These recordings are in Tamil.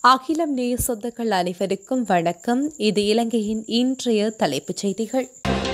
அகிலம் நேய சொந்தங்கள் அனைவருக்கும் வணக்கம் இது இலங்கையின் இன்றைய தலைப்புச் செய்திகள்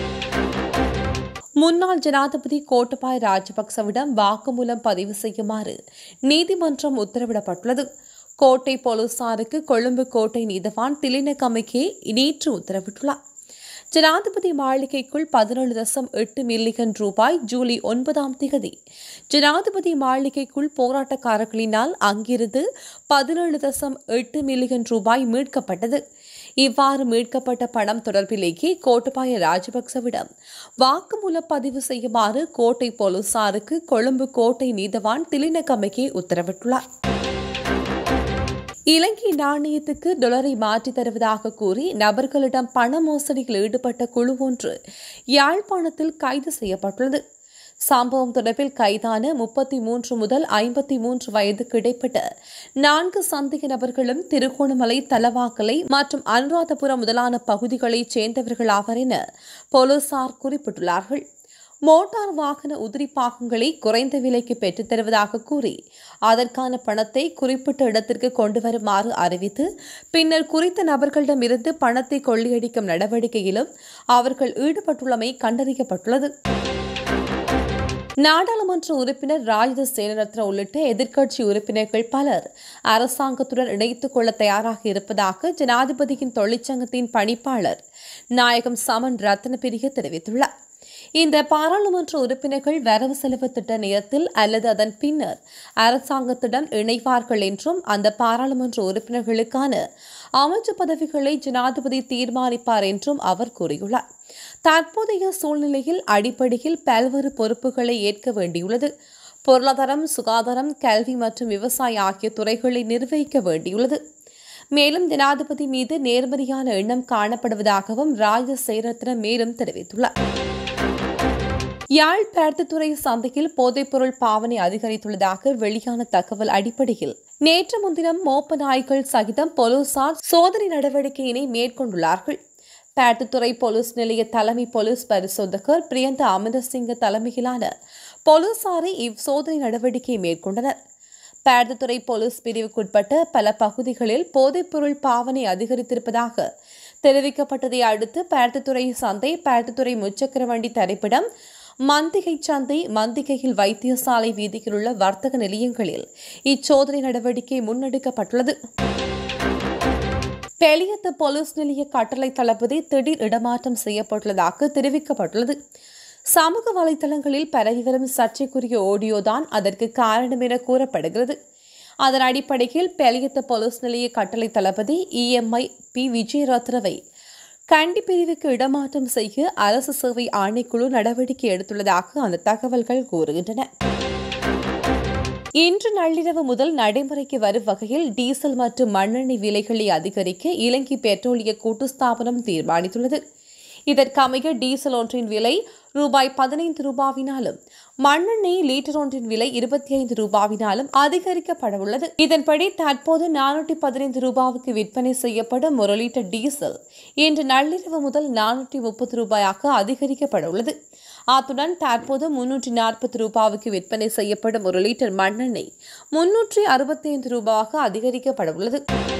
முன்னாள் ஜனாதிபதி கோட்டபாய ராஜபக்சவிடம் வாக்குமூலம் பதிவு செய்யுமாறு நீதிமன்றம் உத்தரவிடப்பட்டுள்ளது கோட்டை போலீசாருக்கு கொழும்பு கோட்டை நீதவான் திலினகமைக்கே நேற்று உத்தரவிட்டுள்ளார் ஜனாதிபதி மாளிகைக்குள் பதினேழு தசம் எட்டு மில்லியன் ரூபாய் ஜூலை ஒன்பதாம் திகதி ஜனாதிபதி மாளிகைக்குள் போராட்டக்காரர்களினால் அங்கிருந்து பதினேழு தசம் எட்டு மில்லியன் ரூபாய் மீட்கப்பட்டது இவ்வாறு மீட்கப்பட்ட பணம் தொடர்பிலேயே கோட்டபாய ராஜபக்சவிடம் வாக்குமூல பதிவு செய்யுமாறு கோட்டை போலீசாருக்கு கொழும்பு கோட்டை நீதவான் திலினகமைக்கே உத்தரவிட்டுள்ளார் இலங்கை நாணயத்துக்கு டொலரை மாற்றித் தருவதாக கூறி நபர்களிடம் பண மோசடியில் ஈடுபட்ட குழு ஒன்று யாழ்ப்பாணத்தில் கைது செய்யப்பட்டுள்ளது சம்பவம் தொடர்பில் கைதான முப்பத்தி மூன்று முதல் ஐம்பத்தி மூன்று வயதுக்கு இடைப்பட்ட நான்கு சந்தேக நபர்களும் திருகோணமலை தலவாக்கலை மற்றும் அனுராதபுரம் முதலான பகுதிகளைச் சேர்ந்தவர்களாவர் என போலீசார் குறிப்பிட்டுள்ளார்கள் மோட்டார் வாகன உதிரி பாகங்களை குறைந்த விலைக்கு பெற்றுத் தருவதாக கூறி அதற்கான பணத்தை குறிப்பிட்ட இடத்திற்கு கொண்டு வருமாறு அறிவித்து பின்னர் குறித்த நபர்களிடமிருந்து பணத்தை கொள்ளையடிக்கும் நடவடிக்கையிலும் அவர்கள் ஈடுபட்டுள்ளமை கண்டறியப்பட்டுள்ளது நாடாளுமன்ற உறுப்பினர் ராஜித சேனரத்ன உள்ளிட்ட எதிர்க்கட்சி உறுப்பினர்கள் பலர் அரசாங்கத்துடன் இணைத்துக் கொள்ள தயாராக இருப்பதாக ஜனாதிபதியின் தொழிற்சங்கத்தின் பணிப்பாளர் நாயகம் சமன் ரத்னபிரிய தெரிவித்துள்ளார் இந்த பாராளுமன்ற உறுப்பினர்கள் வரவு செலவு திட்ட நேரத்தில் அல்லது அதன் பின்னர் அரசாங்கத்திடம் இணைவார்கள் என்றும் அந்த பாராளுமன்ற உறுப்பினர்களுக்கான அமைச்சு பதவிகளை ஜனாதிபதி தீர்மானிப்பார் என்றும் அவர் கூறியுள்ளார் தற்போதைய சூழ்நிலையில் அடிப்படையில் பல்வேறு பொறுப்புகளை ஏற்க வேண்டியுள்ளது பொருளாதாரம் சுகாதாரம் கல்வி மற்றும் விவசாய ஆகிய துறைகளை நிர்வகிக்க வேண்டியுள்ளது மேலும் ஜனாதிபதி மீது நேர்மறையான எண்ணம் காணப்படுவதாகவும் ராஜ சேரத்ன மேலும் தெரிவித்துள்ளார் யாழ் பருத்தித்துறை சந்தையில் போதைப்பொருள் பாவனை அதிகரித்துள்ளதாக வெளியான தகவல் அடிப்படையில் நேற்று முன்தினம் மோப்ப நாய்கள் சகிதம் போலீசார் சோதனை நடவடிக்கையினை மேற்கொண்டுள்ளார்கள் பருத்தித்துறை போலீஸ் நிலைய தலைமை போலீஸ் பரிசோதகர் பிரியந்த அமிர்தசிங்க தலைமையிலான போலீசாரை இவ்சோதனை நடவடிக்கை மேற்கொண்டனர் பருத்தித்துறை போலீஸ் பிரிவுக்குட்பட்ட பல பகுதிகளில் போதைப்பொருள் பாவனை அதிகரித்திருப்பதாக தெரிவிக்கப்பட்டதை அடுத்து பருத்தித்துறை சந்தை பருத்தித்துறை முச்சக்கர வண்டி தரிப்பிடம் மந்திகை சந்தை மந்திகையில் வைத்தியசாலை வீதியில் உள்ள வர்த்தக நிலையங்களில் இச்சோதனை நடவடிக்கை முன்னெடுக்கப்பட்டுள்ளது பெலியத்த போலீஸ் நிலைய கட்டளை தளபதி திடீர் இடமாற்றம் செய்யப்பட்டுள்ளதாக தெரிவிக்கப்பட்டுள்ளது சமூக வலைதளங்களில் பரவி வரும் சர்ச்சைக்குரிய ஆடியோதான் அதற்கு காரணம் என கூறப்படுகிறது அதன் அடிப்படையில் பெலியத்த போலீஸ் நிலைய கட்டளை தளபதி இஎம்ஐ பி விஜயரத்னவை கண்டி பிரிவுக்கு இடமாற்றம் செய்ய அரசு சேவை ஆணைக்குழு நடவடிக்கை எடுத்துள்ளதாக அந்த தகவல்கள் கூறுகின்றன இன்று நள்ளிரவு முதல் நடைமுறைக்கு வரும் வகையில் டீசல் மற்றும் மண்ணெண்ணெய் விலைகளை அதிகரிக்க இலங்கை பெட்ரோலிய கூட்டு ஸ்தாபனம் தீர்மானித்துள்ளது இதற்கமைய டீசல் ஒன்றின் விலை ரூபாய் பதினைந்து ரூபாவினாலும் மண்ணெண்ணெய் லீட்டர் ஒன்றின் விலை இருபத்தி ஐந்து ரூபாவினாலும் அதிகரிக்கப்பட உள்ளது இதன்படி தற்போது நானூற்றி பதினைந்து ரூபாவுக்கு விற்பனை செய்யப்படும் ஒரு லிட்டர் டீசல் இன்று நள்ளிரவு முதல் நானூற்றி முப்பது ரூபாயாக அதிகரிக்கப்பட உள்ளது அத்துடன் தற்போது முன்னூற்றி நாற்பது ரூபாவுக்கு விற்பனை செய்யப்படும் ஒரு லிட்டர் மண்ணெண்ணெய் முன்னூற்றி அறுபத்தி ஐந்து ரூபாவாக அதிகரிக்கப்பட உள்ளது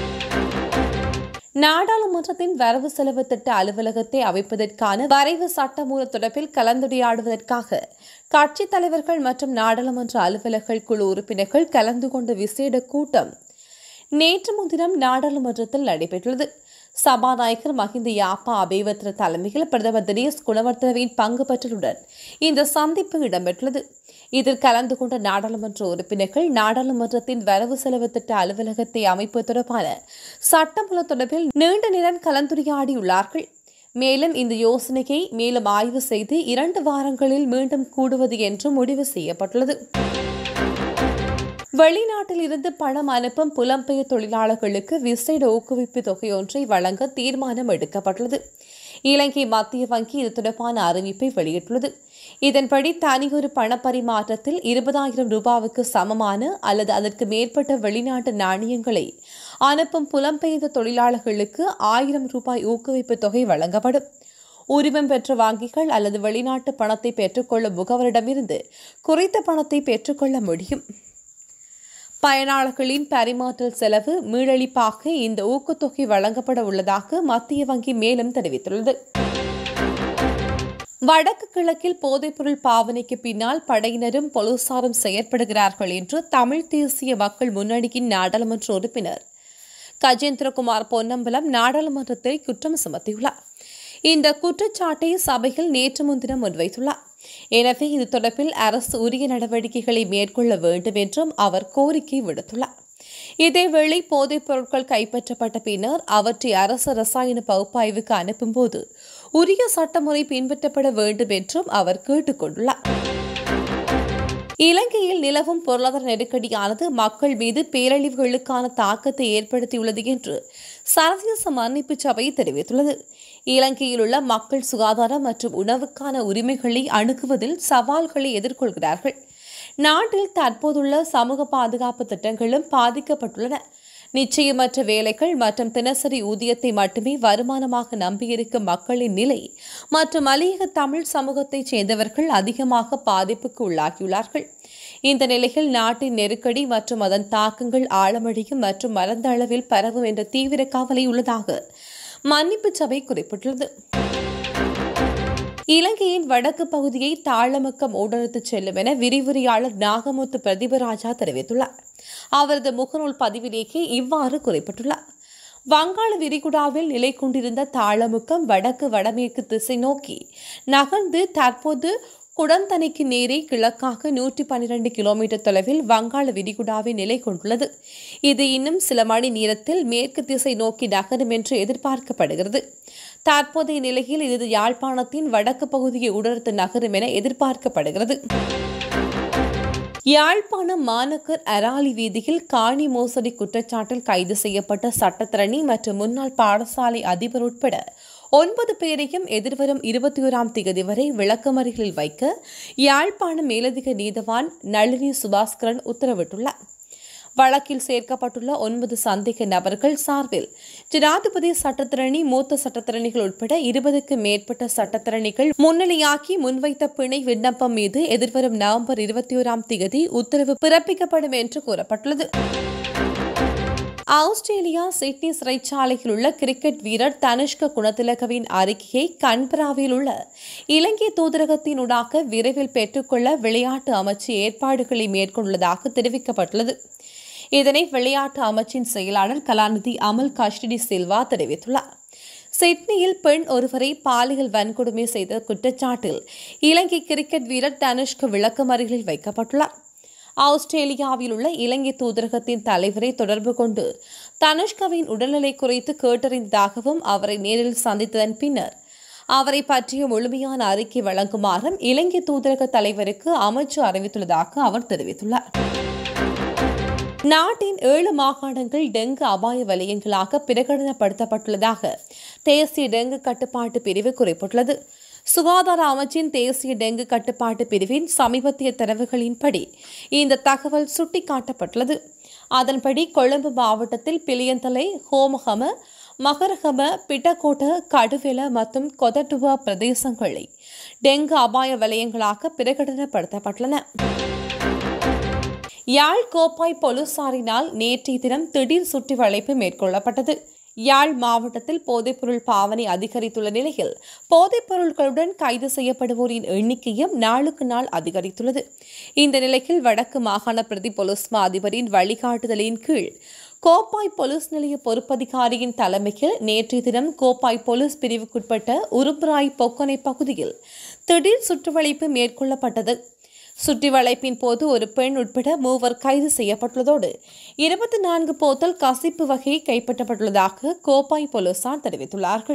நாடாளுமன்றத்தின் வரவு செலவு திட்ட அலுவலகத்தை அமைப்பதற்கான வரைவு சட்டமூல தொடர்பில் கலந்துரையாடுவதற்காக கட்சித் தலைவர்கள் மற்றும் நாடாளுமன்ற அலுவலர்கள் குழு உறுப்பினர்கள் கலந்து கொண்ட விசேட கூட்டம் நேற்று முன்தினம் நாடாளுமன்றத்தில் நடைபெற்றது சபாநாயகர் மஹிந்த யாப்பா அபேவத்ர தலைமையில் பிரதமர் தினேஷ் குணவர்த்தனவின் பங்கு பற்றலுடன் இந்த சந்திப்பு இடம்பெற்றுள்ளது இதில் கலந்து கொண்ட நாடாளுமன்ற உறுப்பினர்கள் நாடாளுமன்றத்தின் வரவு செலவு திட்ட அலுவலகத்தை அமைப்பு தொடர்பான சட்டமூல தொடர்பில் நீண்ட நேரம் கலந்துரையாடியுள்ளார்கள் மேலும் இந்த யோசனையை மேலும் ஆய்வு செய்து இரண்டு வாரங்களில் மீண்டும் கூடுவது என்று முடிவு செய்யப்பட்டுள்ளது வெளிநாட்டில் இருந்து பணம் அனுப்பும் புலம்பெயர் தொழிலாளர்களுக்கு விசேட ஊக்குவிப்பு தொகையொன்றை வழங்க தீர்மானம் எடுக்கப்பட்டுள்ளது இலங்கை மத்திய வங்கி இது தொடர்பான அறிவிப்பை வெளியிட்டுள்ளது இதன்படி தனியொரு பணப்பரிமாற்றத்தில் இருபதாயிரம் ரூபாவுக்கு சமமான அல்லது அதற்கு மேற்பட்ட வெளிநாட்டு நாணயங்களை அனுப்பும் புலம்பெயர்ந்த தொழிலாளர்களுக்கு ஆயிரம் ரூபாய் ஊக்குவிப்பு தொகை வழங்கப்படும் உரிமம் பெற்ற வங்கிகள் அல்லது வெளிநாட்டு பணத்தை பெற்றுக்கொள்ளும் முகவரிடமிருந்து குறித்த பணத்தை பெற்றுக்கொள்ள முடியும் பயனாளர்களின் பரிமாற்றல் செலவு மீளளிப்பாக இந்த ஊக்கத்தொகை வழங்கப்பட உள்ளதாக மத்திய வங்கி மேலும் தெரிவித்துள்ளது வடக்கு கிழக்கில் போதைப்பொருள் பாவனைக்கு பின்னால் படையினரும் போலீசாரும் செயற்படுகிறார்கள் என்று தமிழ் தேசிய மக்கள் முன்னணியின் நாடாளுமன்ற உறுப்பினர் கஜேந்திரகுமார் பொன்னம்பலம் நாடாளுமன்றத்தில் குற்றம் சுமத்தியுள்ளார் இந்த குற்றச்சாட்டை சபையில் நேற்று முன்தினம் முன்வைத்துள்ளார் எனவே இது தொடர்பில் அரசு உரிய நடவடிக்கைகளை மேற்கொள்ள வேண்டும் என்றும் அவர் கோரிக்கை விடுத்துள்ளார் இதேவேளை போதைப் பொருட்கள் கைப்பற்றப்பட்ட பின்னர் அவற்றை அரசு ரசாயன பகுப்பாய்வுக்கு அனுப்பும்போது உரிய சட்டமுறை பின்பற்றப்பட வேண்டும் என்றும் அவர் கேட்டுக் கொண்டுள்ளார் இலங்கையில் நிலவும் பொருளாதார நெருக்கடியானது மக்கள் மீது பேரழிவுகளுக்கான தாக்கத்தை ஏற்படுத்தியுள்ளது என்று சர்வதேச மன்னிப்பு சபை தெரிவித்துள்ளது இலங்கையில் உள்ள மக்கள் சுகாதாரம் மற்றும் உணவுக்கான உரிமைகளை அணுகுவதில் சவால்களை எதிர்கொள்கிறார்கள் நாட்டில் தற்போதுள்ள சமூக பாதுகாப்பு திட்டங்களும் பாதிக்கப்பட்டுள்ளன நிச்சயமற்ற வேலைகள் மற்றும் தினசரி ஊதியத்தை மட்டுமே வருமானமாக நம்பியிருக்கும் மக்களின் நிலை மற்றும் மலையக தமிழ் சமூகத்தைச் சேர்ந்தவர்கள் அதிகமாக பாதிப்புக்கு உள்ளாகியுள்ளார்கள் இந்த நிலையில் நாட்டின் நெருக்கடி மற்றும் அதன் தாக்கங்கள் ஆழமடையும் மற்றும் மறந்த அளவில் பரவும் என்ற தீவிர கவலை உள்ளதாக மன்னிப்பு சபை குறிப்பிட்டுள்ளது இலங்கையின் வடக்கு பகுதியை தாளமக்கம் ஊடறுத்துச் செல்லும் என விரிவுரையாளர் நாகமுத்து பிரதீபராஜா தெரிவித்துள்ளார் அவரது முகநூல் பதிவிலேயே இவ்வாறு குறிப்பிட்டுள்ளார் வங்காள விரிகுடாவில் நிலை கொண்டிருந்த தாளமுக்கம் வடக்கு வடமேற்கு திசை நோக்கி நகர்ந்து தற்போது குடந்தனைக்கு நேரே கிழக்காக நூற்றி பன்னிரண்டு கிலோமீட்டர் தொலைவில் வங்காள விரிகுடாவில் நிலை கொண்டுள்ளது இது இன்னும் சில மணி நேரத்தில் மேற்கு திசை நோக்கி நகரும் என்று எதிர்பார்க்கப்படுகிறது தற்போதைய நிலையில் இது யாழ்ப்பாணத்தின் வடக்கு பகுதியை உடர்த்து நகரும் என எதிர்பார்க்கப்படுகிறது யாழ்ப்பாணம் மாநகர் அராலி வீதியில் காணி மோசடி குற்றச்சாட்டில் கைது செய்யப்பட்ட சட்டத்திரணி மற்றும் முன்னாள் பாடசாலை அதிபர் உட்பட ஒன்பது பேரையும் எதிர்வரும் இருபத்தி ஓராம் தேதி வரை விளக்கமறிகளில் வைக்க யாழ்ப்பாணம் மேலதிக நீதவான் நளினி சுபாஸ்கரன் உத்தரவிட்டுள்ளார் வழக்கில் சேர்க்கப்பட்டுள்ள ஒன்பது சந்தேக நபர்கள் சார்பில் ஜனாதிபதி சட்டத்திரணி மூத்த சட்டத்திரணிகள் உட்பட இருபதுக்கு மேற்பட்ட சட்டத்திரணிகள் முன்னிலையாக்கி முன்வைத்த பிணை விண்ணப்பம் மீது எதிர்வரும் நவம்பர் இருபத்தி ஓராம் தேதி உத்தரவு பிறப்பிக்கப்படும் என்று கூறப்பட்டுள்ளது ஆஸ்திரேலியா சிட்னி சிறைச்சாலையில் உள்ள கிரிக்கெட் வீரர் தனுஷ்க குணதிலகவின் அறிக்கையை கன்பராவில் உள்ள இலங்கை தூதரகத்தினூடாக விரைவில் பெற்றுக்கொள்ள விளையாட்டு அமைச்சு ஏற்பாடுகளை மேற்கொண்டுள்ளதாக தெரிவிக்கப்பட்டுள்ளது இதனை விளையாட்டு அமைச்சின் செயலாளர் கலாநிதி அமல் கஷ்டி சில்வா தெரிவித்துள்ளார் சிட்னியில் பெண் ஒருவரை பாலியல் வன்கொடுமை செய்த குற்றச்சாட்டில் இலங்கை கிரிக்கெட் வீரர் தனுஷ்க விளக்கமறிகளில் வைக்கப்பட்டுள்ளார் ஆஸ்திரேலியாவில் உள்ள இலங்கை தூதரகத்தின் தலைவரை தொடர்பு கொண்டு தனுஷ்கவின் உடல்நிலை குறித்து கேட்டறிந்ததாகவும் அவரை நேரில் சந்தித்ததன் பின்னர் அவரை பற்றிய முழுமையான அறிக்கை வழங்குமாறும் இலங்கை தூதரக தலைவருக்கு அமைச்சு அறிவித்துள்ளதாக அவர் தெரிவித்துள்ளார் நாட்டின் ஏழு மாகாணங்கள் டெங்கு அபாய வலயங்களாக பிரகடனப்படுத்தப்பட்டுள்ளதாக தேசிய டெங்கு கட்டுப்பாட்டு பிரிவு குறிப்பிட்டுள்ளது சுகாதார அமைச்சின் தேசிய டெங்கு கட்டுப்பாட்டு பிரிவின் சமீபத்திய தரவுகளின்படி இந்த தகவல் சுட்டிக்காட்டப்பட்டுள்ளது அதன்படி கொழும்பு மாவட்டத்தில் பிளியந்தலை ஹோமகம மகரகம பிட்டகோட்ட கடுவெல மற்றும் கொதட்டுவா பிரதேசங்களை டெங்கு அபாய வலயங்களாக பிரகடனப்படுத்தப்பட்டுள்ளன யாழ் கோப்பாய் போலீசாரினால் நேற்றைய தினம் திடீர் சுற்றி வளைப்பு மேற்கொள்ளப்பட்டது யாழ் மாவட்டத்தில் போதைப்பொருள் பாவனை அதிகரித்துள்ள நிலையில் போதைப் பொருட்களுடன் கைது செய்யப்படுவோரின் எண்ணிக்கையும் நாளுக்கு நாள் அதிகரித்துள்ளது இந்த நிலையில் வடக்கு மாகாண பிரதி போலீஸ் மா அதிபரின் வழிகாட்டுதலின் கீழ் கோப்பாய் போலீஸ் நிலைய பொறுப்பதிகாரியின் தலைமையில் நேற்றைய தினம் கோப்பாய் போலீஸ் பிரிவுக்குட்பட்ட உருப்பராய் பொக்கனை பகுதியில் திடீர் சுற்றுவளைப்பு மேற்கொள்ளப்பட்டது சுற்றி வளைப்பின் போது ஒரு பெண் உட்பட மூவர் கைது செய்யப்பட்டுள்ளதோடு இருபத்தி நான்கு போத்தல் கசிப்பு வகை கைப்பற்றப்பட்டுள்ளதாக கோப்பாய் போலீசார் தெரிவித்துள்ளார்கள்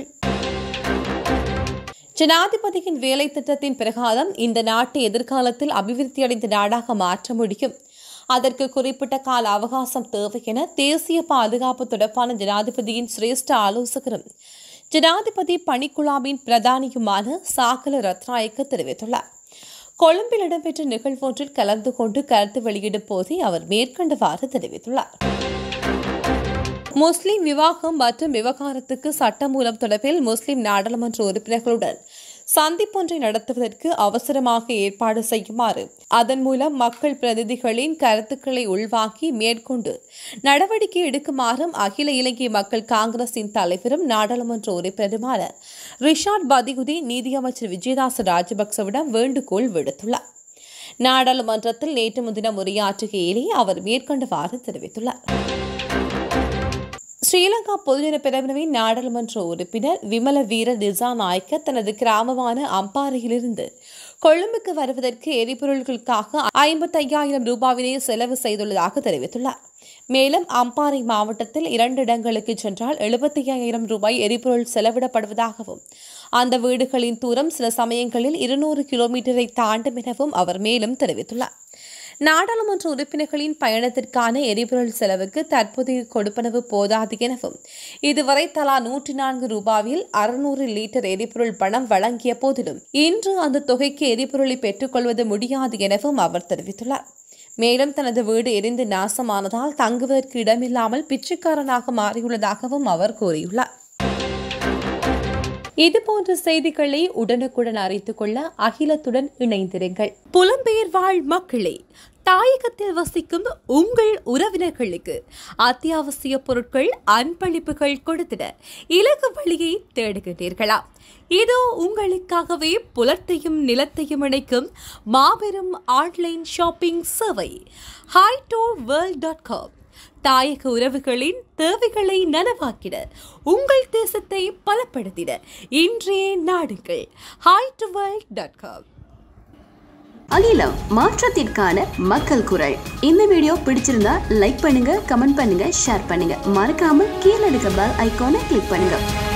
ஜனாதிபதியின் வேலை திட்டத்தின் பிரகாரம் இந்த நாட்டை எதிர்காலத்தில் அபிவிருத்தியடைந்த நாடாக மாற்ற முடியும் அதற்கு குறிப்பிட்ட கால அவகாசம் தேவை என தேசிய பாதுகாப்பு தொடர்பான ஜனாதிபதியின் சிரேஷ்ட ஆலோசகரும் ஜனாதிபதி பணிக்குழாவின் பிரதானியுமான சாகல ரத்நாயக்க தெரிவித்துள்ளார் கொழும்பில் இடம்பெற்ற நிகழ்வொன்றில் கலந்து கொண்டு கருத்து வெளியிடும் போதே அவர் மேற்கண்டவாறு தெரிவித்துள்ளார் முஸ்லிம் விவாகம் மற்றும் விவகாரத்துக்கு சட்டமூலம் தொடர்பில் முஸ்லிம் நாடாளுமன்ற உறுப்பினர்களுடன் சந்திப்பொன்றை நடத்துவதற்கு அவசரமாக ஏற்பாடு செய்யுமாறு அதன் மூலம் மக்கள் பிரதிநிதிகளின் கருத்துக்களை உள்வாங்கி மேற்கொண்டு நடவடிக்கை எடுக்குமாறும் அகில இலங்கை மக்கள் காங்கிரசின் தலைவரும் நாடாளுமன்ற உறுப்பினருமான ரிஷாட் பதிகுதி நீதியமைச்சர் விஜயதாச ராஜபக்சவிடம் வேண்டுகோள் விடுத்துள்ளார் நாடாளுமன்றத்தில் நேற்று முன்தினம் உரையாற்றுகையிலே அவர் மேற்கண்டவாறு தெரிவித்துள்ளார் ஸ்ரீலங்கா பொதுஜன பிரிவினவின் நாடாளுமன்ற உறுப்பினர் விமல வீர திசாநாயக்க தனது கிராமமான அம்பாறையிலிருந்து கொழும்புக்கு வருவதற்கு எரிபொருள்களுக்காக ஐம்பத்தையாயிரம் ரூபாவினை செலவு செய்துள்ளதாக தெரிவித்துள்ளார் மேலும் அம்பாறை மாவட்டத்தில் இரண்டு இடங்களுக்கு சென்றால் எழுபத்தி ஐயாயிரம் ரூபாய் எரிபொருள் செலவிடப்படுவதாகவும் அந்த வீடுகளின் தூரம் சில சமயங்களில் இருநூறு கிலோமீட்டரை தாண்டும் எனவும் அவர் மேலும் தெரிவித்துள்ளார் நாடாளுமன்ற உறுப்பினர்களின் பயணத்திற்கான எரிபொருள் செலவுக்கு தற்போதைய கொடுப்பனவு போதாது எனவும் இதுவரை தலா நூற்றி நான்கு ரூபாயில் அறுநூறு லிட்டர் எரிபொருள் பணம் வழங்கிய போதிலும் இன்று அந்த தொகைக்கு எரிபொருளை பெற்றுக்கொள்வது முடியாது எனவும் அவர் தெரிவித்துள்ளார் மேலும் தனது வீடு எரிந்து நாசமானதால் தங்குவதற்கு இடமில்லாமல் பிச்சைக்காரனாக மாறியுள்ளதாகவும் அவர் கூறியுள்ளார் இதுபோன்ற செய்திகளை உடனுக்குடன் அறிந்து கொள்ள அகிலத்துடன் இணைந்திருங்கள் புலம்பெயர் வாழ் மக்களே தாயகத்தில் வசிக்கும் உங்கள் உறவினர்களுக்கு அத்தியாவசிய பொருட்கள் அன்பளிப்புகள் கொடுத்திட இலகு வழியை தேடுகின்றீர்களா இதோ உங்களுக்காகவே புலத்தையும் நிலத்தையும் இணைக்கும் மாபெரும் ஆன்லைன் ஷாப்பிங் சேவை ஹைடோ வேர்ல்ட் டாட் காம் தாயக உறவுகளின் தேவைகளை நனவாக்கிட உங்கள் தேசத்தை பலப்படுத்திட இன்றைய நாடுகள் ஹைட் டாட் காம் அகிலம் மாற்றத்திற்கான மக்கள் குரல் இந்த வீடியோ பிடிச்சிருந்தா லைக் பண்ணுங்க கமெண்ட் பண்ணுங்க ஷேர் பண்ணுங்க மறக்காம கீழே இருக்க பெல் ஐகானை கிளிக் பண்ணுங்க